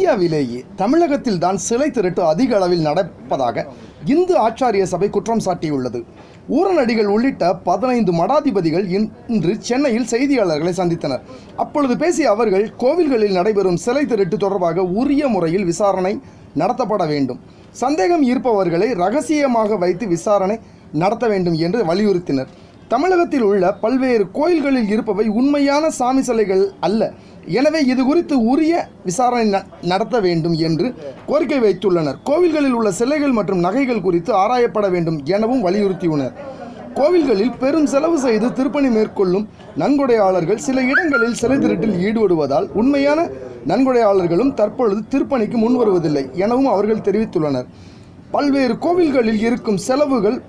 இந்தியாவிலேயே தமிழகத்தில் தான் சிலை திருட்டு அதிக அளவில் நடப்பதாக இந்து ஆச்சாரிய சபை குற்றம் சாட்டியுள்ளது ஊரநடிகள் உள்ளிட்ட பதினைந்து மடாதிபதிகள் இன்று சென்னையில் செய்தியாளர்களை சந்தித்தனர் அப்பொழுது பேசிய அவர்கள் கோவில்களில் நடைபெறும் சிலை திருட்டு தொடர்பாக உரிய முறையில் விசாரணை நடத்தப்பட வேண்டும் சந்தேகம் ஈர்ப்பவர்களை ரகசியமாக வைத்து விசாரணை நடத்த வேண்டும் என்று வலியுறுத்தினர் தமிழகத்தில் உள்ள பல்வேறு கோயில்களில் இருப்பவை உண்மையான சாமி சிலைகள் அல்ல எனவே இது குறித்து உரிய விசாரணை ந- நடத்த வேண்டும் என்று கோரிக்கை வைத்துள்ளனர் கோவில்களில் உள்ள சிலைகள் மற்றும் நகைகள் குறித்து ஆராயப்பட வேண்டும் எனவும் வலியுறுத்தியுள்ளனர் கோவில்களில் பெரும் செலவு செய்து திருப்பணி மேற்கொள்ளும் நன்கொடையாளர்கள் சில இடங்களில் சிலை திருட்டில் ஈடுபடுவதால் உண்மையான நன்கொடையாளர்களும் தற்பொழுது திருப்பணிக்கு முன்வருவதில்லை எனவும் அவர்கள் தெரிவித்துள்ளனர் பல்வேறு கோவில்களில் இருக்கும் செலவுகள்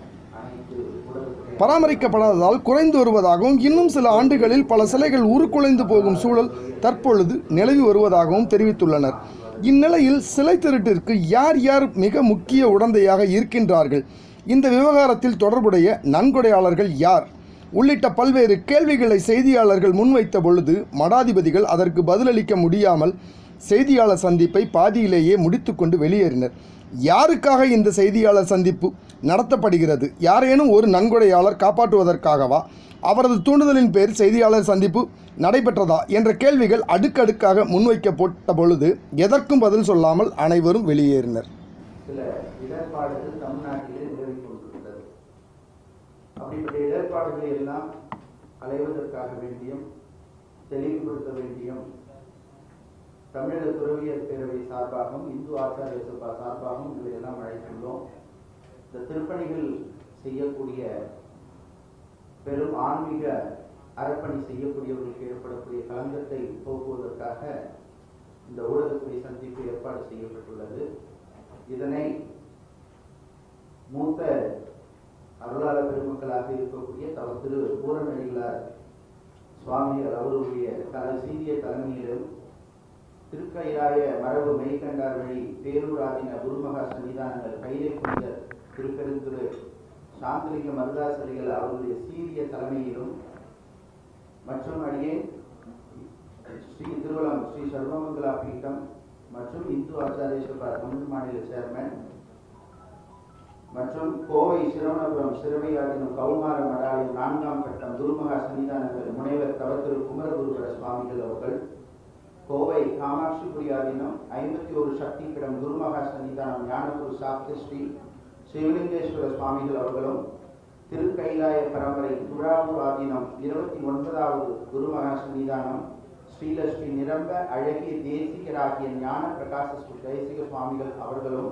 பராமரிக்கப்படாததால் குறைந்து வருவதாகவும் இன்னும் சில ஆண்டுகளில் பல சிலைகள் உருக்குலைந்து போகும் சூழல் தற்பொழுது நிலவி வருவதாகவும் தெரிவித்துள்ளனர் இந்நிலையில் சிலை திருட்டிற்கு யார் யார் மிக முக்கிய உடந்தையாக இருக்கின்றார்கள் இந்த விவகாரத்தில் தொடர்புடைய நன்கொடையாளர்கள் யார் உள்ளிட்ட பல்வேறு கேள்விகளை செய்தியாளர்கள் முன்வைத்த பொழுது மடாதிபதிகள் அதற்கு பதிலளிக்க முடியாமல் செய்தியாளர் சந்திப்பை பாதியிலேயே முடித்துக்கொண்டு வெளியேறினர் யாருக்காக இந்த செய்தியாளர் சந்திப்பு நடத்தப்படுகிறது யாரேனும் ஒரு நன்கொடையாளர் காப்பாற்றுவதற்காகவா அவரது தூண்டுதலின் பேர் செய்தியாளர் சந்திப்பு நடைபெற்றதா என்ற கேள்விகள் அடுக்கடுக்காக முன்வைக்கப்பட்ட பொழுது எதற்கும் பதில் சொல்லாமல் அனைவரும் வெளியேறினர் சில இடர்பாடுகள் தமிழ்நாட்டிலே நிலவிக் கொண்டிருக்கிறது அப்படிப்பட்ட இடர்பாடுகளை எல்லாம் களைவதற்காக வேண்டியும் தெளிவுபடுத்த வேண்டியும் தமிழக துறவியர் பேரவை சார்பாகவும் இந்து ஆச்சாரிய சபா சார்பாகவும் இதையெல்லாம் அழைத்துள்ளோம் இந்த திருப்பணிகள் செய்யக்கூடிய பெரும் ஆன்மீக அறப்பணி செய்யக்கூடியவர்களுக்கு ஏற்படக்கூடிய களங்கத்தை போக்குவதற்காக இந்த ஊடகத்துறை சந்திப்பு ஏற்பாடு செய்யப்பட்டுள்ளது இதனை மூத்த அருளாளர் பெருமக்களாக இருக்கக்கூடிய தவ திரு பூரணடிகளார் சுவாமிகள் அவருடைய தல சீரிய தலைமையிலும் திருக்கையாய மரபு மெய்கண்டார் வழி பேரூராதின குருமகா சன்னிதானங்கள் கைதை புனித திருப்பெருந்துரு சாந்தலிங்க மருதாசரிகள் அவருடைய சீரிய தலைமையிலும் மற்றும் அடியே ஸ்ரீ திருவலம் ஸ்ரீ சர்வமங்கலா பீட்டம் மற்றும் இந்து ஆச்சாரிய சபா தமிழ் மாநில சேர்மன் மற்றும் கோவை சிரவணபுரம் சிறுவையாதினம் கௌமார மடாலயம் நான்காம் கட்டம் குருமகா சன்னிதானங்கள் முனைவர் தவத்திரு குமரகுருபர சுவாமிகள் அவர்கள் கோவை காமாட்சிபுரி ஆதீனம் ஐம்பத்தி ஒரு சக்தி கிடம் குருமகா சன்னிதானம் ஞானகுரு சாப்தி ஸ்ரீ சிவலிங்கேஸ்வர சுவாமிகள் அவர்களும் திருக்கைலாய பரம்பரை துழாவூர் ஆதீனம் இருபத்தி ஒன்பதாவது குருமகா சன்னிதானம் ஸ்ரீலஸ்ரீ நிரம்ப அழகிய தேசிகராகிய ஞான பிரகாச ஸ்ரீ தேசிக சுவாமிகள் அவர்களும்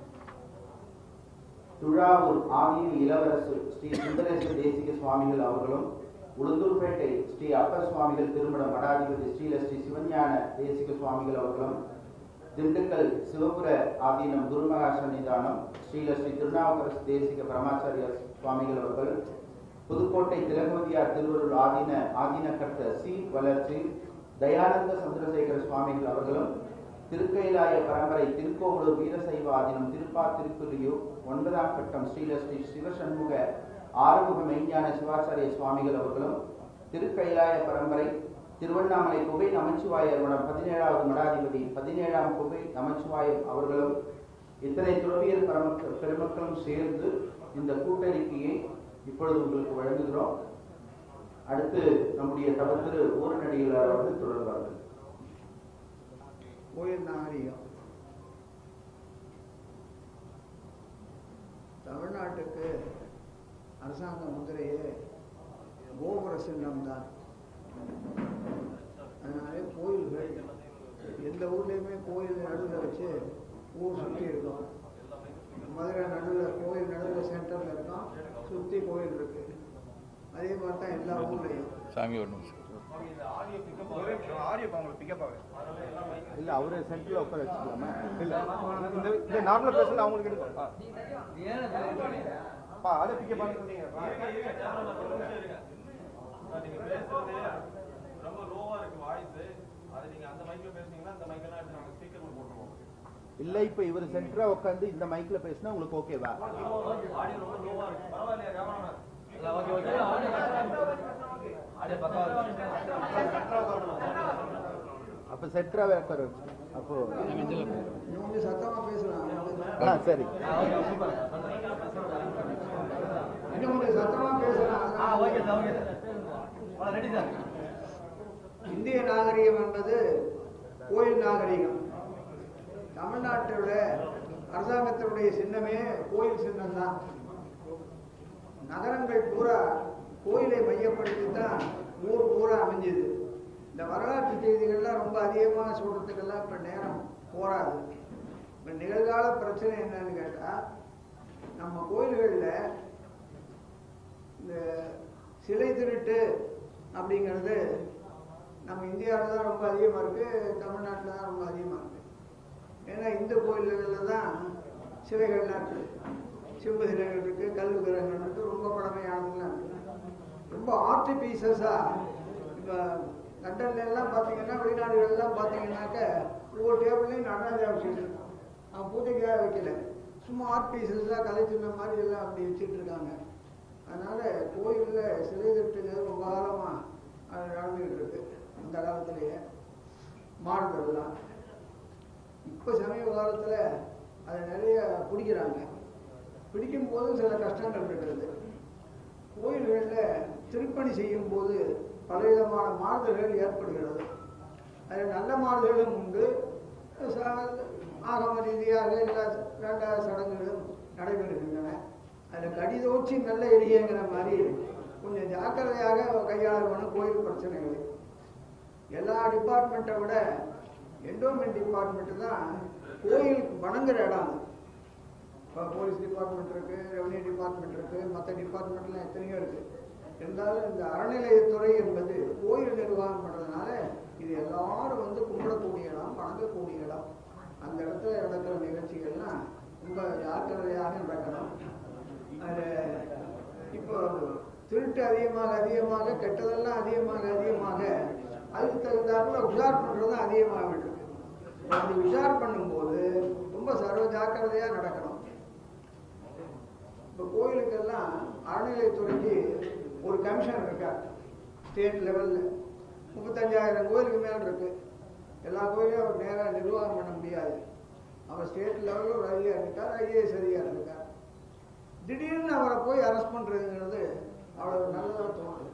துழாவூர் ஆதீன இளவரசு ஸ்ரீ சுந்தரேஸ்வர தேசிக சுவாமிகள் அவர்களும் உளுந்தூர்பேட்டை ஸ்ரீ அப்பர் சுவாமிகள் திருமண மடாதிபதி ஸ்ரீல ஸ்ரீ சிவஞான தேசிக சுவாமிகள் அவர்களும் திண்டுக்கல் சிவபுர ஆதீனம் குருமகா சன்னிதானம் ஸ்ரீல ஸ்ரீ திருநாவுக்கரசு தேசிக பரமாச்சாரிய சுவாமிகள் அவர்கள் புதுக்கோட்டை திலகவதியார் திருவருள் ஆதீன ஆதீன கர்த்த சி வளர்ச்சி தயானந்த சந்திரசேகர சுவாமிகள் அவர்களும் திருக்கைலாய பரம்பரை திருக்கோவலூர் வீரசைவ ஆதீனம் திருப்பா திருக்குறியூர் ஒன்பதாம் கட்டம் ஸ்ரீலஸ்ரீ சிவசண்முக ஆறுமுக மெய்ஞான சிவாச்சாரிய சுவாமிகள் அவர்களும் திருக்கைலாய பரம்பரை திருவண்ணாமலை குகை நமச்சிவாயர் மடம் பதினேழாவது மடாதிபதி பதினேழாம் குகை நமச்சிவாயம் அவர்களும் இத்தனை துறவியர் பரமக்க- பெருமக்களும் சேர்ந்து இந்த கூட்டறிக்கையை இப்பொழுது உங்களுக்கு வழங்குகிறோம் அடுத்து நம்முடைய தவத்திரு ஊரநடிகளார் அவர்கள் தொடர்வார்கள் கோயில் நாகரிகம் தமிழ்நாட்டுக்கு அரசாங்க முத்திரையே கோபுர சின்னம் தான் அதனாலே கோயில்கள் எந்த ஊர்லேயுமே கோயில் நடுவில் வச்சு ஊர் சுற்றி இருக்கும் மதுரை நடுவில் கோயில் நடுவில் சென்டரில் இருக்கும் சுற்றி கோயில் இருக்கு அதே மாதிரி தான் எல்லா ஊர்லேயும் சாமி ஒரு நிமிஷம் இல்ல அவரு சென்டர்ல உட்கார வச்சுக்கலாமா இல்ல இந்த இந்த நார்மல் பேசல அவங்களுக்கு எடுக்கும் பா அதை பிக்க பண்ணி சொன்னீங்க நீங்க பேசுறது ரொம்ப லோவா இருக்கு வாய்ஸ் அது நீங்க அந்த மைக்ல பேசுனீங்கன்னா அந்த மைக்கெல்லாம் எடுத்து நாங்க ஸ்பீக்கர் போட்டுருவோம் இல்ல இப்ப இவர் சென்டரா உட்கார்ந்து இந்த மைக்ல பேசினா உங்களுக்கு ஓகேவா ஆடியோ ரொம்ப லோவா இருக்கு பரவாயில்லையா கேமராமேன் ஓகே ஓகே ஆடியோ பக்கவா அப்ப அப்ப சென்டராகவே உட்கார வச்சு அப்போ இன்னொன்று சத்தமா பேசலாம் ஆ சரி இன்னொன்று சத்தமா பேசலாம் இந்திய நாகரிகம் என்பது கோயில் நாகரிகம் தமிழ்நாட்டோட அரசாங்கத்தினுடைய சின்னமே கோயில் சின்னம் தான் நகரங்கள் பூரா கோயிலை மையப்படுத்தி தான் ஊர் பூரா அமைஞ்சது இந்த வரலாற்று செய்திகள்லாம் ரொம்ப அதிகமாக சொல்றதுக்கெல்லாம் இப்போ நேரம் போராது இப்போ நிகழ்கால பிரச்சனை என்னன்னு கேட்டால் நம்ம கோயில்களில் இந்த சிலை திருட்டு அப்படிங்கிறது நம்ம இந்தியாவில் தான் ரொம்ப அதிகமாக இருக்குது தமிழ்நாட்டில் தான் ரொம்ப அதிகமாக இருக்குது ஏன்னா இந்து கோயில்களில் தான் சிலைகள்லாம் இருக்குது சிம்பு சிலைகள் இருக்குது கல் விக்கிரகங்கள் இருக்குது ரொம்ப பழமையானதுலாம் இருக்குது ரொம்ப ஆர்ட் பீசஸாக இப்போ லண்டன்ல எல்லாம் பார்த்தீங்கன்னா வெளிநாடுகள்லாம் பார்த்தீங்கன்னாக்க ஒவ்வொரு டேபிள்லையும் நடராஜா வச்சுட்டு இருக்கான் அவன் பூஜைக்காக வைக்கல சும்மா ஆர்ட் பீசஸாக கலை சின்ன மாதிரி எல்லாம் அப்படி வச்சுட்டு இருக்காங்க அதனால கோயிலில் சிலை திருட்டுங்கிறது ரொம்ப காலமாக அது நடந்துகிட்டு இருக்கு அந்த காலத்திலேயே மாடுகள்லாம் இப்போ சமீப காலத்தில் அதை நிறைய பிடிக்கிறாங்க பிடிக்கும் போது சில கஷ்டங்கள் இருக்கிறது கோயில்களில் திருப்பணி செய்யும் போது பலவிதமான மாறுதல்கள் ஏற்படுகிறது அதில் நல்ல மாறுதலும் உண்டு ச- ஆகம ரீதியாக எல்லா வேண்டாத சடங்குகளும் நடைபெறுகின்றன அதில் கடிதோச்சி நல்ல எரிகைங்கிற மாதிரி கொஞ்சம் ஜாக்கிரதையாக கையாள வேணும் கோயில் பிரச்சனைகளை எல்லா டிபார்ட்மெண்ட்டை விட என்டோமெண்ட் டிபார்ட்மெண்ட் தான் கோயிலுக்கு வணங்குற இடம் அது இப்போ போலீஸ் டிபார்ட்மெண்ட் இருக்கு ரெவன்யூ டிபார்ட்மெண்ட் இருக்கு மற்ற டிபார்ட்மெண்ட்லாம் எத்தனையோ இருக்கு இருந்தாலும் இந்த அறநிலையத்துறை என்பது கோயில் நிர்வாகம் பண்ணுறதுனால இது எல்லாரும் வந்து கும்பிடக்கூடிய இடம் வணங்கக்கூடிய இடம் அந்த இடத்துல நடக்கிற நிகழ்ச்சிகள்லாம் ரொம்ப ஜாக்கிரதையாக நடக்கணும் அது இப்போ திருட்டு அதிகமாக அதிகமாக கெட்டதெல்லாம் அதிகமாக அதிகமாக அதுக்கு தகுந்தாப்புல உஷார் பண்ணுறதும் அதிகமாகிட்டு இருக்கு அப்படி உஷார் பண்ணும்போது ரொம்ப சர்வ ஜாக்கிரதையாக நடக்கணும் இப்போ கோயிலுக்கெல்லாம் அறநிலையத்துறைக்கு ஒரு கமிஷன் இருக்கா ஸ்டேட் லெவலில் முப்பத்தஞ்சாயிரம் கோயிலுக்கு மேல் இருக்கு எல்லா கோயிலையும் அவர் நேராக நிர்வாகம் பண்ண முடியாது அவர் ஸ்டேட் லெவலில் ஒரு அதிகாரி இருக்கார் ஐஏஎஸ் அதிகாரி இருக்கார் திடீர்னு அவரை போய் அரெஸ்ட் பண்ணுறதுங்கிறது அவ்வளவு நல்லதாக தோணுது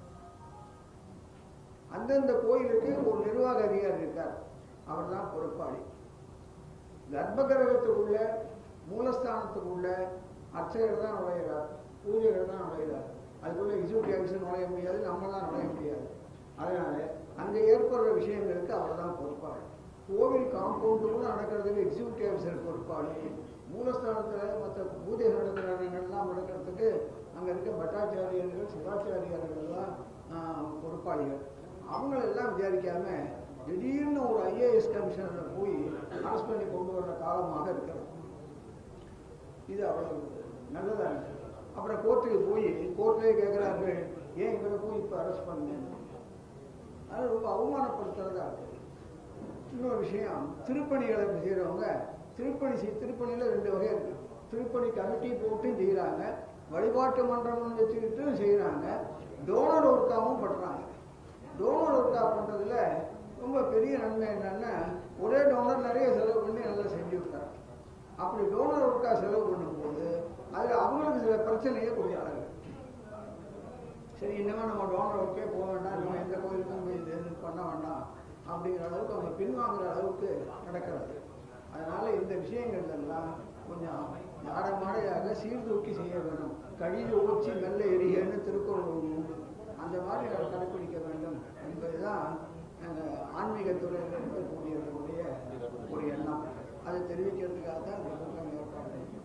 அந்தந்த கோயிலுக்கு ஒரு நிர்வாக அதிகாரி இருக்கார் அவர் தான் பொறுப்பாளி கர்ப்பகிரகத்துக்குள்ள மூலஸ்தானத்துக்குள்ள அர்ச்சகர் தான் நுழைகிறார் பூஜைகள் தான் நுழைகிறார் அதுக்குள்ள எக்ஸிக்யூட்டிவ் ஆஃபீஸர் நுழைய முடியாது நம்ம தான் நுழைய முடியாது அதனால அங்கே ஏற்படுற விஷயங்களுக்கு அவர் தான் பொறுப்பாளி கோவில் காம்பவுண்டுக்குள்ள நடக்கிறதுக்கு எக்ஸிக்யூட்டிவ் ஆஃபீஸர் பொறுப்பாளி மூலஸ்தானத்தில் மற்ற பூஜை நடக்கிற இடங்கள்லாம் நடக்கிறதுக்கு அங்கே இருக்க பட்டாச்சாரியர்கள் சிவாச்சாரியர்கள்லாம் ஆஹ், பொறுப்பாளிகள் அவங்களெல்லாம் விசாரிக்காம திடீர்னு ஒரு ஐஏஎஸ் கமிஷனரை போய் அரெஸ்ட் பண்ணி கொண்டு வர்ற காலமாக இருக்கிறது இது அவ்வளவு நல்லதா இருக்கு. அப்புறம் கோர்ட்டுக்கு போய் கோர்ட்லேயே கேட்குறார்கள் ஏன் இவரை போய் இப்போ அரெஸ்ட் பண்ணேன் அது ரொம்ப அவமானப்படுத்துறதா இருக்கு இன்னொரு விஷயம் திருப்பணிகளை செய்கிறவங்க திருப்பணி செய் திருப்பணியில் ரெண்டு வகை இருக்கு திருப்பணி கமிட்டி போட்டு செய்கிறாங்க வழிபாட்டு மன்றம்னு வச்சுக்கிட்டு செய்கிறாங்க டோனர் ஒர்க்காகவும் பண்ணுறாங்க டோனர் ஒர்க்கா பண்ணுறதுல ரொம்ப பெரிய நன்மை என்னன்னா ஒரே டோனர் நிறைய செலவு பண்ணி நல்லா செஞ்சு விட்டாங்க அப்படி டோனர் ஒர்க்கா செலவு பண்ணும்போது அதில் அவங்களுக்கு சில பிரச்சனையை கொடுக்குறாங்க சரி இனிமே நம்ம டோனர் ஒர்க்கே போக வேண்டாம் நம்ம எந்த கோயிலுக்கும் போய் இது இது பண்ண வேண்டாம் அப்படிங்கிற அளவுக்கு அவங்க பின்வாங்குற அளவுக்கு நடக்கிறது அதனால இந்த விஷயங்கள் எல்லாம் கொஞ்சம் நாடமாடையாக சீர்தூக்கி செய்ய வேணும் கழிவு ஊச்சி மெல்ல எரியன்னு திருக்குறள் ஒன்று உண்டு அந்த மாதிரி அதை கடைப்பிடிக்க வேண்டும் என்பதுதான் நாங்கள் ஆன்மீகத்துறையில் இருக்கக்கூடியவர்களுடைய ஒரு எண்ணம் அதை தெரிவிக்கிறதுக்காக தான் இந்த கூட்டம் ஏற்பாடு பண்ணியிருக்கோம்.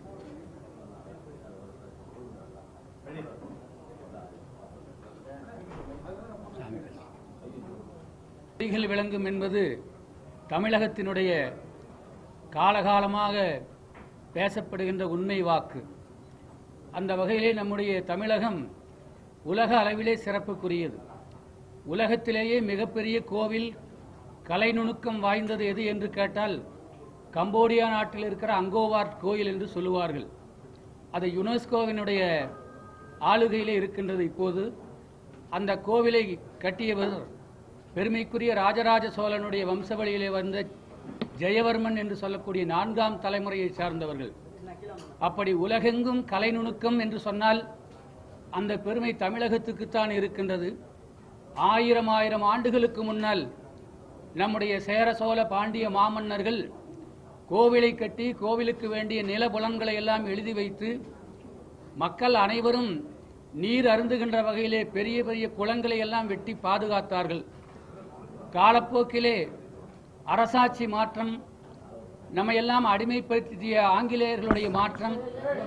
மொழிகள் விளங்கும் என்பது தமிழகத்தினுடைய காலகாலமாக பேசப்படுகின்ற உண்மை வாக்கு அந்த வகையிலே நம்முடைய தமிழகம் உலக அளவிலே சிறப்புக்குரியது உலகத்திலேயே மிகப்பெரிய கோவில் கலை நுணுக்கம் வாய்ந்தது எது என்று கேட்டால் கம்போடியா நாட்டில் இருக்கிற அங்கோவார்ட் கோயில் என்று சொல்லுவார்கள் அது யுனெஸ்கோவினுடைய ஆளுகையிலே இருக்கின்றது இப்போது அந்த கோவிலை கட்டியவர் பெருமைக்குரிய ராஜராஜ சோழனுடைய வம்சவழியிலே வந்த ஜெயவர்மன் என்று சொல்லக்கூடிய நான்காம் தலைமுறையை சார்ந்தவர்கள் அப்படி உலகெங்கும் கலை நுணுக்கம் என்று சொன்னால் அந்த பெருமை தமிழகத்துக்குத்தான் இருக்கின்றது ஆயிரம் ஆயிரம் ஆண்டுகளுக்கு முன்னால் நம்முடைய சேர சோழ பாண்டிய மாமன்னர்கள் கோவிலை கட்டி கோவிலுக்கு வேண்டிய நிலபுலன்களை எல்லாம் எழுதி வைத்து மக்கள் அனைவரும் நீர் அருந்துகின்ற வகையிலே பெரிய பெரிய குளங்களை எல்லாம் வெட்டி பாதுகாத்தார்கள் காலப்போக்கிலே அரசாட்சி மாற்றம் நம்மையெல்லாம் அடிமைப்படுத்திய ஆங்கிலேயர்களுடைய மாற்றம்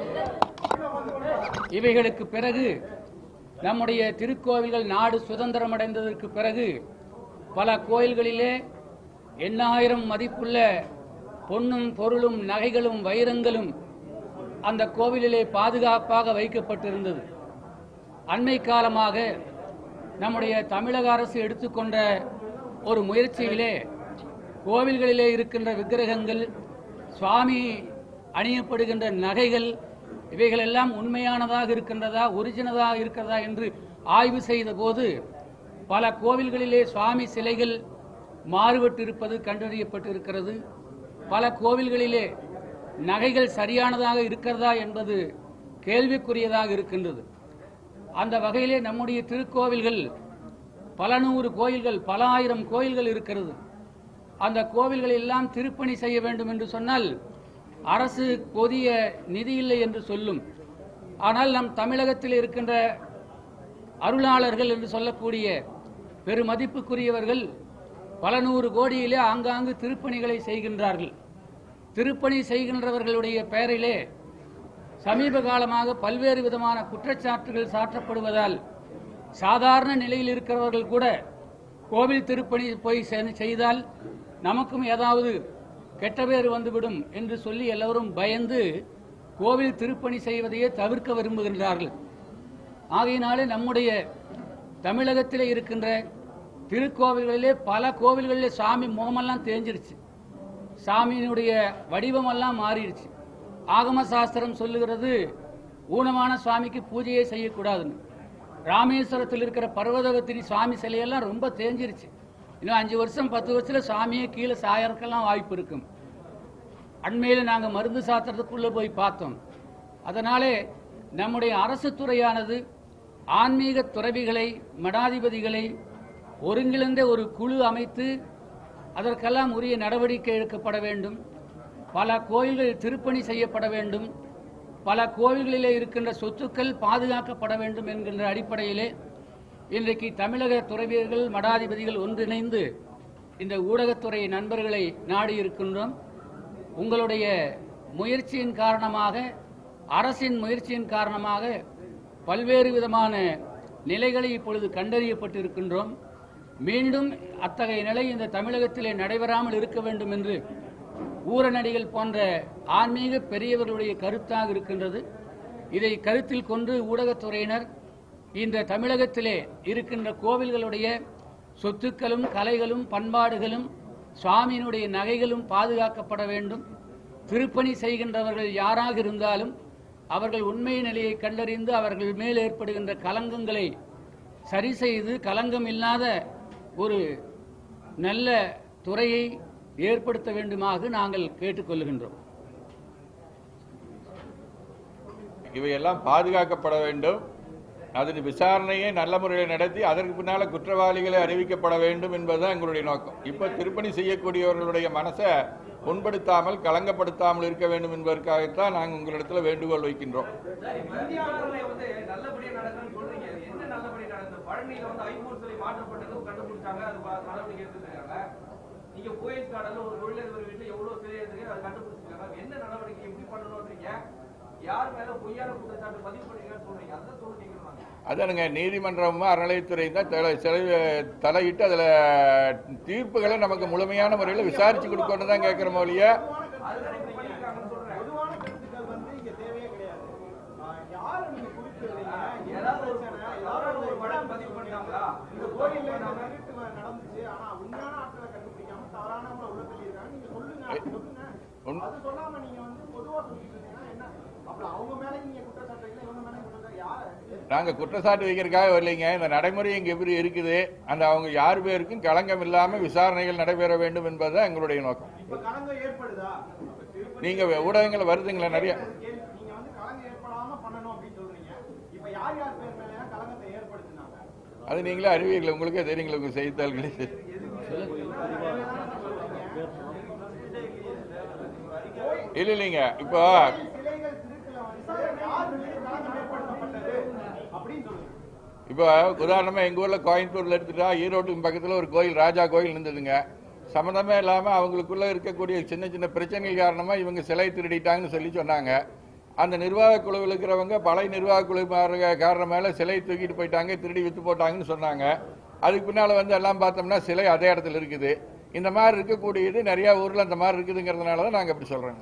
இவைகளுக்கு பிறகு நம்முடைய திருக்கோவில்கள் நாடு சுதந்திரம் அடைந்ததற்கு பிறகு பல கோயில்களிலே எண்ணாயிரம் மதிப்புள்ள பொன்னும் பொருளும் நகைகளும் வைரங்களும் அந்த கோவிலிலே பாதுகாப்பாக வைக்கப்பட்டிருந்தது அண்மை காலமாக நம்முடைய தமிழக அரசு எடுத்துக்கொண்ட ஒரு முயற்சியிலே கோவில்களிலே இருக்கின்ற விக்கிரகங்கள் சுவாமி அணியப்படுகின்ற நகைகள் இவைகளெல்லாம் உண்மையானதாக இருக்கின்றதா ஒரிஜினலாக இருக்கிறதா என்று ஆய்வு செய்த போது பல கோவில்களிலே சுவாமி சிலைகள் மாறுபட்டு இருப்பது கண்டறியப்பட்டிருக்கிறது பல கோவில்களிலே நகைகள் சரியானதாக இருக்கிறதா என்பது கேள்விக்குரியதாக இருக்கின்றது அந்த வகையிலே நம்முடைய திருக்கோவில்கள் பல நூறு கோயில்கள் பல ஆயிரம் கோயில்கள் இருக்கிறது அந்த கோவில்கள் எல்லாம் திருப்பணி செய்ய வேண்டும் என்று சொன்னால் அரசு போதிய நிதி இல்லை என்று சொல்லும் ஆனால் நம் தமிழகத்தில் இருக்கின்ற அருளாளர்கள் என்று சொல்லக்கூடிய பெருமதிப்புக்குரியவர்கள் பல நூறு கோடியிலே ஆங்காங்கு திருப்பணிகளை செய்கின்றார்கள் திருப்பணி செய்கின்றவர்களுடைய பெயரிலே சமீப காலமாக பல்வேறு விதமான குற்றச்சாட்டுகள் சாற்றப்படுவதால் சாதாரண நிலையில் இருக்கிறவர்கள் கூட கோவில் திருப்பணி போய் செ- செய்தால் நமக்கும் ஏதாவது கெட்ட பேர் வந்துவிடும் என்று சொல்லி எல்லோரும் பயந்து கோவில் திருப்பணி செய்வதையே தவிர்க்க விரும்புகின்றார்கள் ஆகையினாலே நம்முடைய தமிழகத்திலே இருக்கின்ற திருக்கோவில்களிலே பல கோவில்களிலே சாமி முகமெல்லாம் தேஞ்சிருச்சு சாமியினுடைய வடிவமெல்லாம் மாறிடுச்சு ஆகம சாஸ்திரம் சொல்லுகிறது ஊனமான சுவாமிக்கு பூஜையே செய்யக்கூடாதுன்னு ராமேஸ்வரத்தில் இருக்கிற பர்வதவத்திரி சுவாமி சிலையெல்லாம் ரொம்ப தேஞ்சிருச்சு இன்னும் அஞ்சு வருஷம் பத்து வருஷத்துல சாமியே கீழே சாயறதுக்கெல்லாம் வாய்ப்பு இருக்கும் அண்மையில் நாங்கள் மருந்து சாத்திரத்துக்குள்ளே போய் பார்த்தோம் அதனாலே நம்முடைய அரசு துறையானது ஆன்மீக துறவிகளை மடாதிபதிகளை ஒருங்கிணைந்த ஒரு குழு அமைத்து அதற்கெல்லாம் உரிய நடவடிக்கை எடுக்கப்பட வேண்டும் பல கோயில்கள் திருப்பணி செய்யப்பட வேண்டும் பல கோவில்களிலே இருக்கின்ற சொத்துக்கள் பாதுகாக்கப்பட வேண்டும் என்கின்ற அடிப்படையிலே இன்றைக்கு தமிழக துறவியர்கள் மடாதிபதிகள் ஒன்றிணைந்து இந்த ஊடகத்துறை நண்பர்களை நாடி இருக்கின்றோம் உங்களுடைய முயற்சியின் காரணமாக அரசின் முயற்சியின் காரணமாக பல்வேறு விதமான நிலைகளை இப்பொழுது கண்டறியப்பட்டிருக்கின்றோம் மீண்டும் அத்தகைய நிலை இந்த தமிழகத்திலே நடைபெறாமல் இருக்க வேண்டும் என்று ஊரநடிகள் போன்ற ஆன்மீக பெரியவர்களுடைய கருத்தாக இருக்கின்றது இதை கருத்தில் கொண்டு ஊடகத்துறையினர் இந்த தமிழகத்திலே இருக்கின்ற கோவில்களுடைய சொத்துக்களும் கலைகளும் பண்பாடுகளும் சுவாமியினுடைய நகைகளும் பாதுகாக்கப்பட வேண்டும் திருப்பணி செய்கின்றவர்கள் யாராக இருந்தாலும் அவர்கள் உண்மை நிலையை கண்டறிந்து அவர்கள் மேல் ஏற்படுகின்ற கலங்கங்களை சரி செய்து கலங்கம் இல்லாத ஒரு நல்ல துறையை ஏற்படுத்த வேண்டுமாக நாங்கள் கேட்டுக்கொள்கின்றோம் இவையெல்லாம் பாதுகாக்கப்பட வேண்டும் அதன் விசாரணையை நல்ல முறையில் நடத்தி அதற்கு பின்னால குற்றவாளிகளை அறிவிக்கப்பட வேண்டும் என்பதுதான் எங்களுடைய நோக்கம் இப்ப திருப்பணி செய்யக்கூடியவர்களுடைய மனசை புண்படுத்தாமல் கலங்கப்படுத்தாமல் இருக்க வேண்டும் என்பதற்காகத்தான் நாங்கள் உங்களிடத்துல வேண்டுகோள் வைக்கின்றோம் இந்தியாவிலே வந்து நல்லபடியா நடக்குதுன்னு சொல்றீங்க அது என்ன நல்லபடியா நடந்தது பழனியில வந்து ஐம்பூர் சிலை மாற்றப்பட்டது கண்டுபிடிச்சாங்க அது பா- நடவடிக்கை எடுத்துருக்காங்க நீங்க கோயில் காடல ஒரு தொழிலதிபர் வீட்டுல எவ்வளவு சிலை இருக்கு அதை கண்டுபிடிச்சிருக்காங்க அது என்ன நடவடிக்கை எப்படி பண்ணணும்ன்றீங்க யார் மேல பொய்யான குற்றச்சாட்டு பதிவு பண்ணீங்கன்னு சொல்றீங்க அதான் சொல்றீங்க அதானுங்க நீதிமன்றமும் அறநிலையத்துறை தான் தலை சிலை தலையிட்டு அதுல தீர்ப்புகளை நமக்கு முழுமையான முறையில் விசாரிச்சு கொடுக்கணும் தான் கேட்கிறோம் ஒழிய அதுதான் இப்ப பண்ணிருக்காங்கன்னு சொல்றேன் பொதுவான கருத்துக்கள் வந்து இங்க தேவையே கிடையாது ஆஹ் யாரை நீங்க குறிப்பிடுறீங்க ஏதாவது ஒரு யாராவது ஒரு வழக்கு பதிவு பண்ணாங்களா இந்த கோயில்ல இந்த திருட்டு நடந்துச்சு ஆனா உண்மையான ஆட்களை கண்டுபிடிக்காம தவறானவங்களை உள்ள தள்ளியிருக்காங்க நீங்க சொல்லுங்க அது சொல்லுங்க உண்- அது சொல்லாம நீங்க வந்து பொதுவா சொல்லிட்டு இருந்தீங்கன்னா என்ன அப்புறம் அவங்க மேல நீங்க குற்றச்சாட்டுறீங்க இவங்க மேல குற்றச்சாட்டு நாங்க குற்றச்சாட்டு வைக்கிறதுக்காக வரலைங்க இந்த நடைமுறை இங்க எப்படி இருக்குது அந்த அவங்க யார் பேருக்கும் களங்கம் இல்லாம விசாரணைகள் நடைபெற வேண்டும் என்பதுதான் எங்களுடைய நோக்கம் இப்ப களங்கம் ஏற்படுதா நீங்க ஊடகங்கள் வருதுங்களா நிறைய கேள்வி- நீங்க வந்து களங்கம் ஏற்படாம பண்ணணும் அப்படின்னு சொல்றீங்க இப்ப யார் யார் பேர் மேல களங்கத்தை ஏற்படுத்தினாங்க அது நீங்களே அறிவீர்கள் உங்களுக்கே தெரியுங்களா உங்க செய்தித்தாள்களே இல்ல இல்லைங்க இப்போ சிலைகள் திருட்டுல வந்து யார் மீது களங்கம் ஏற்படுத்தப்பட்டது அப்படின்னு சொல்லுங்க இப்போ உதாரணமா எங்க ஊர்ல கோயம்புத்தூர்ல எடுத்துட்டா ஈரோட்டுக்கு பக்கத்துல ஒரு கோயில் ராஜா கோயில் இருந்ததுங்க சம்மந்தமே இல்லாம அவங்களுக்குள்ள இருக்கக்கூடிய சின்ன சின்ன பிரச்சனைகள் காரணமா இவங்க சிலை திருடிட்டாங்கன்னு சொல்லி சொன்னாங்க அந்த நிர்வாக குழுவில் இருக்கிறவங்க பழைய நிர்வாக குழு மாறுக காரணம் மேல சிலை தூக்கிட்டு போயிட்டாங்க திருடி வித்து போட்டாங்கன்னு சொன்னாங்க அதுக்கு பின்னால வந்து எல்லாம் பார்த்தோம்னா சிலை அதே இடத்துல இருக்குது இந்த மாதிரி இருக்கக்கூடியது நிறைய ஊர்ல அந்த மாதிரி இருக்குதுங்கிறதுனால தான் நாங்க அப்படி சொல்றோங்க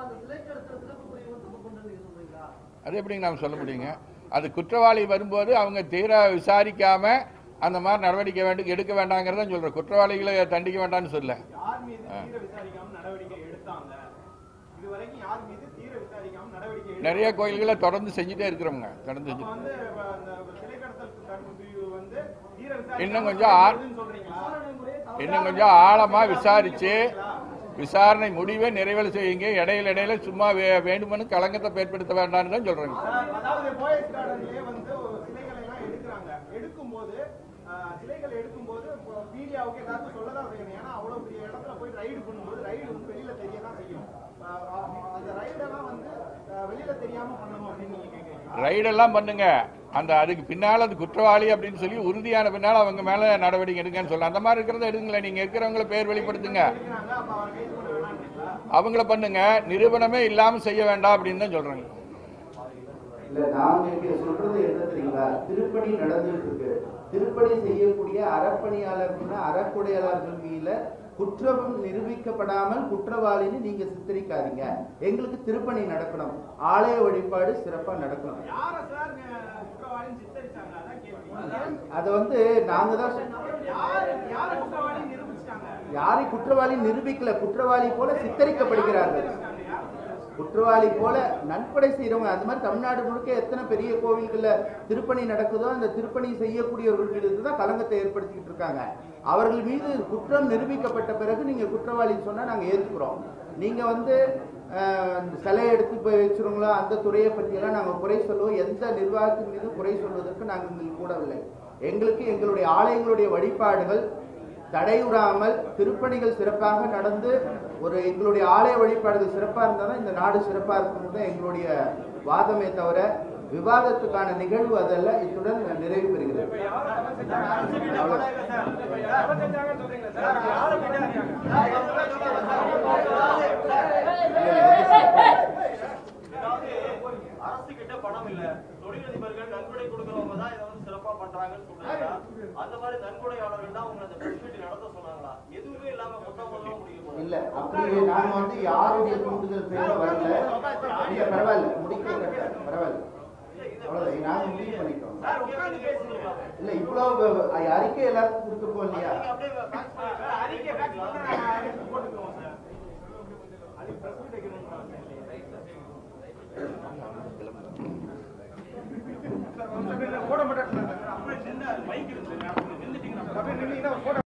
அது எப்படிங்க நாம் சொல்ல முடியுங்க அது குற்றவாளி வரும்போது அவங்க தீர விசாரிக்காம அந்த மாதிரி நடவடிக்கை வேண்டும் எடுக்க வேண்டாங்கிறத சொல்றேன் குற்றவாளிகளை தண்டிக்க வேண்டாம்னு சொல்ல யார் மீது தீர விசாரிக்காம நடவடிக்கை எடுத்தாங்க இது வரைக்கும் யார் மீது தீர விசாரிக்காம நடவடிக்கை எடுத்தாங்க நிறைய கோயில்களை தொடர்ந்து செஞ்சுட்டே இருக்கிறோங்க தொடர்ந்து அப்ப செஞ்சு வந்து இப்ப அந்த சிலை கடத்தல் தடுப்பு பிரிவு வந்து தீர விசாரிக்காம இன்னும் கொஞ்சம் ஆ- நடவடிக்கைன்னு சொல்றீங்களா இன்னும் கொஞ்சம் ஆழமா விசாரிச்சு விசாரணை முடிவை நிறைவேற செய்யுங்க இடையில இடையில சும்மா வே- வேண்டுமென்னு களங்கத்தை ஏற்படுத்த வேண்டாம்னு தான் சொல்றேங்க அதாவது போயஸ் கார்டன்லயே வந்து ஒரு சிலைகளை எல்லாம் எடுக்கிறாங்க எடுக்கும்போது ஆஹ், சிலைகள் எடுக்கும்போது மீடியாவுக்கு எல்லாருக்கும் சொல்லதான் செய்யணும் ஏன்னா அவ்வளவு பெரிய இடத்துல போய் ரைடு பண்ணும்போது ரைடு வந்து வெளியில தெரியதான் செய்யும் ஆஹ், ஆஹ், அந்த ரைடெல்லாம் வந்து ஆஹ், வெளியில தெரியாம பண்ணணும் அப்படின்னு நீங்க கேக்குறீங்க ரைடெல்லாம் பண்ணுங்க அந்த அதுக்கு பின்னால அது குற்றவாளி அப்படின்னு சொல்லி உறுதியான பின்னால அவங்க மேல நடவடிக்கை எடுங்கன்னு சொல்ல அந்த மாதிரி இருக்கிறத எடுங்களேன் நீங்க இருக்கிறவங்கள பேர் வெளிப்படுத்துங்க எடுக்கிறாங்க அப்ப அவர் கைது பண்ண வேணான்றீங்களா அவங்கள பண்ணுங்க நிரூபணமே இல்லாம செய்ய வேண்டாம் அப்படின்னு தான் சொல்றாங்க இல்ல நாங்க இங்க சொல்றது என்ன தெரியுங்களா திருப்பணி நடந்துட்டு இருக்கு திருப்பணி செய்யக்கூடிய அறப்பணியாளர்கள் அறக்குடையாளர்கள் மீத குற்றம் நிரூபிக்கப்படாமல் குற்றவாளின்னு நீங்க சித்தரிக்காதீங்க எங்களுக்கு திருப்பணி நடக்கணும் ஆலய வழிபாடு சிறப்பா நடக்கணும் யார சார் குற்றவாளின்னு சித்தரிச்சாங்க அதான் கேள்வி அதை வந்து நாங்க தான் சொ- யாரு யார குற்றவாளி நிரூபிச்சிட்டாங்க யாரை குற்றவாளி நிரூபிக்கல குற்றவாளி போல சித்தரிக்கப்படுகிறார்கள் குற்றவாளி போல நன்கொடை செய்யறவங்க அந்த மாதிரி தமிழ்நாடு முழுக்க எத்தனை பெரிய கோவில்கள்ல திருப்பணி நடக்குதோ அந்த திருப்பணி செய்யக்கூடியவர்கள் மீது தான் கலங்கத்தை ஏற்படுத்திக்கிட்டு இருக்காங்க அவர்கள் மீது குற்றம் நிரூபிக்கப்பட்ட பிறகு நீங்க குற்றவாளின்னு சொன்னா நாங்க ஏத்துக்கிறோம் நீங்க வந்து அஹ், இந்த சிலையை எடுத்து போய் வச்சிருங்களோ அந்த துறையை பற்றியெல்லாம் நாங்கள் குறை சொல்லுவோம் எந்த நிர்வாகத்தின் மீது குறை சொல்வதற்கு நாங்கள் இங்கே கூடவில்லை எங்களுக்கு எங்களுடைய ஆலயங்களுடைய வழிபாடுகள் தடையுறாமல் திருப்பணிகள் சிறப்பாக நடந்து ஒரு எங்களுடைய ஆலய வழிபாடுகள் சிறப்பாக இருந்தால் தான் இந்த நாடு சிறப்பாக இருக்கணும் தான் எங்களுடைய வாதமே தவிர விவாதத்துக்கான நிகழ்வு அதல்ல இத்துடன் நிறைவு பெறுகிறது அரசு கிட்ட பணம் இல்ல தொழிலதிபர்கள் நன்கொடை கொடுக்கறவங்க தான் இதை வந்து சிறப்பா பண்றாங்கன்னு சொல்றாங்க அந்த மாதிரி நன்கொடையாளர்கள் தான் உங்களை அந்த பிரஸ் மீட் நடத்த சொன்னாங்களா எதுவுமே இல்லாம மொத்தம் மொத்தமா முடிக்க போறாங்க இல்ல அப்படி நாங்க வந்து யாருடைய தூண்டுதல் பேர்ல வரல இல்ல பரவாயில்ல முடிக்க கேட்டேன். பரவாயில்ல அவ்வளவுதான் நாங்க முடிவு பண்ணிட்டோம் சார் உட்கார்ந்து பேசுறீங்களா இல்ல இவ்வளவு அ- அறிக்கை எல்லாத்துக்கும் கொடுத்துருக்கோம் இல்லையா நீங்க அப்படியே fax பண்ணி- அறிக்கை fax பண்ணா நாங்க அறிக்கை போட்டுக்குவோம் சார் அது பிரஸ் மீட் வைக்கணும்ன்றாங்க போட மாட்டேன் அப்படியே நின்று மைக் இருக்கு அப்படியே நின்றுட்டீங்கன்னா அப்படியே நின்னீங்கன்னா போட